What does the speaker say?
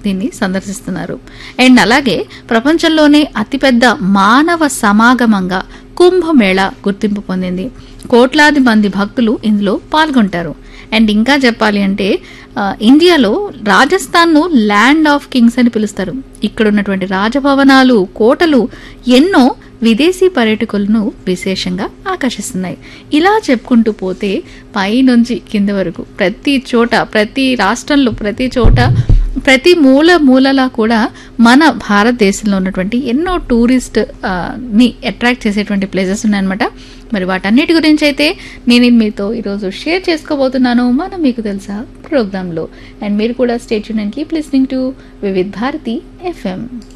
దీన్ని సందర్శిస్తున్నారు అండ్ అలాగే ప్రపంచంలోనే అతిపెద్ద మానవ సమాగమంగా కుంభమేళ గుర్తింపు పొందింది కోట్లాది మంది భక్తులు ఇందులో పాల్గొంటారు అండ్ ఇంకా చెప్పాలి అంటే ఆ, ఇండియాలో రాజస్థాన్ను ల్యాండ్ ఆఫ్ కింగ్స్ అని పిలుస్తారు ఇక్కడ ఉన్నటువంటి రాజభవనాలు కోటలు ఎన్నో విదేశీ పర్యాటకులను విశేషంగా ఆకర్షిస్తున్నాయి ఇలా చెప్పుకుంటూ పోతే పైనుంచి కింద వరకు ప్రతి చోట ప్రతి రాష్ట్రంలో ప్రతి చోట ప్రతి మూల మూలలా కూడా మన భారతదేశంలో ఉన్నటువంటి ఎన్నో టూరిస్ట్ ఆ, ని అట్రాక్ట్ చేసేటువంటి ప్లేసెస్ ఉన్నాయన్నమాట మరి వాటన్నిటి గురించి అయితే నేను ఇది మీతో ఈరోజు షేర్ చేసుకోబోతున్నాను మనం మీకు తెలుసా ప్రోగ్రాంలో అండ్ మీరు కూడా స్టేట్ యూన్ and keep listening to Vividh Bharati FM